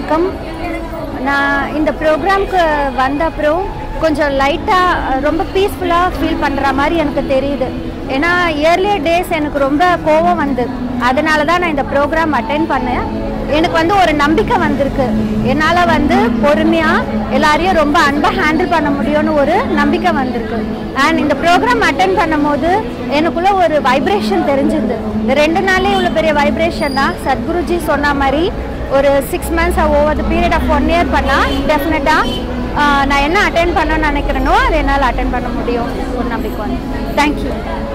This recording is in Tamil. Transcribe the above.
வணக்கம் நான் இந்த ப்ரோக்ராம்க்கு வந்த அப்புறம் கொஞ்சம் லைட்டாக ரொம்ப பீஸ்ஃபுல்லாக ஃபீல் பண்ணுற மாதிரி எனக்கு தெரியுது ஏன்னா இயர்லியர் டேஸ் எனக்கு ரொம்ப கோவம் வந்து அதனால தான் நான் இந்த ப்ரோக்ராம் அட்டென்ட் பண்ணேன் எனக்கு வந்து ஒரு நம்பிக்கை வந்திருக்கு என்னால் வந்து பொறுமையாக எல்லாரையும் ரொம்ப அன்பாக ஹேண்டில் பண்ண முடியும்னு ஒரு நம்பிக்கை வந்திருக்கு அண்ட் இந்த ப்ரோக்ராம் அட்டென்ட் பண்ணும்போது எனக்குள்ள ஒரு வைப்ரேஷன் தெரிஞ்சுது இந்த ரெண்டு நாளே இவ்வளோ பெரிய வைப்ரேஷன் தான் சத்குருஜி சொன்ன மாதிரி ஒரு six months over the period of one year பண்ணால் டெஃபினட்டாக நான் என்ன அட்டென்ட் பண்ணணும்னு நினைக்கிறேனோ அதை என்னால் அட்டென்ட் பண்ண முடியும் ஒரு நம்பிக்கை வந்து தேங்க்யூ